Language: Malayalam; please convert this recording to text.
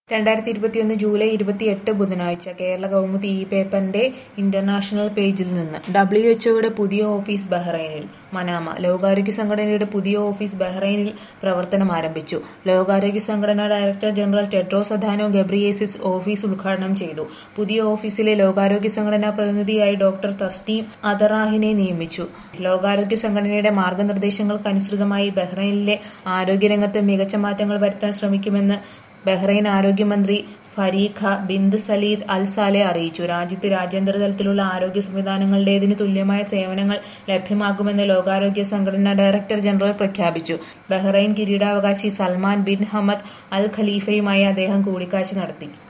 രണ്ടായിരത്തി ഇരുപത്തിയൊന്ന് ജൂലൈ ഇരുപത്തിയെട്ട് ബുധനാഴ്ച കേരള കൗമുദി ഇ പേപ്പറിന്റെ ഇന്റർനാഷണൽ പേജിൽ നിന്ന് ഡബ്ല്യു എച്ച്ഒയുടെ പുതിയ ഓഫീസ് ബഹ്റൈനിൽ മനാമ ലോകാരോഗ്യ സംഘടനയുടെ പുതിയ ഓഫീസ് ബഹ്റൈനിൽ പ്രവർത്തനം ആരംഭിച്ചു ലോകാരോഗ്യ സംഘടന director general Tedros Adhanom Ghebreyesus office ഉദ്ഘാടനം ചെയ്തു പുതിയ ഓഫീസിലെ ലോകാരോഗ്യ സംഘടനാ പ്രതിനിധിയായി ഡോക്ടർ തസ്നീം അദറാഹിനെ നിയമിച്ചു ലോകാരോഗ്യ സംഘടനയുടെ മാർഗനിർദ്ദേശങ്ങൾക്കനുസൃതമായി ബഹ്റൈനിലെ ആരോഗ്യരംഗത്ത് മികച്ച മാറ്റങ്ങൾ വരുത്താൻ ശ്രമിക്കുമെന്ന് ബഹ്റൈൻ ആരോഗ്യമന്ത്രി ഫരീഖ ബിന്ദ് സലീദ് അൽ സാലെ അറിയിച്ചു രാജ്യത്ത് രാജ്യാന്തര തലത്തിലുള്ള ആരോഗ്യ സംവിധാനങ്ങളുടേതിന് തുല്യമായ സേവനങ്ങൾ ലഭ്യമാക്കുമെന്ന് ലോകാരോഗ്യ സംഘടന ഡയറക്ടർ ജനറൽ പ്രഖ്യാപിച്ചു ബഹ്റൈൻ കിരീടാവകാശി സൽമാൻ ബിൻ ഹമദ് അൽ ഖലീഫയുമായി അദ്ദേഹം കൂടിക്കാഴ്ച നടത്തി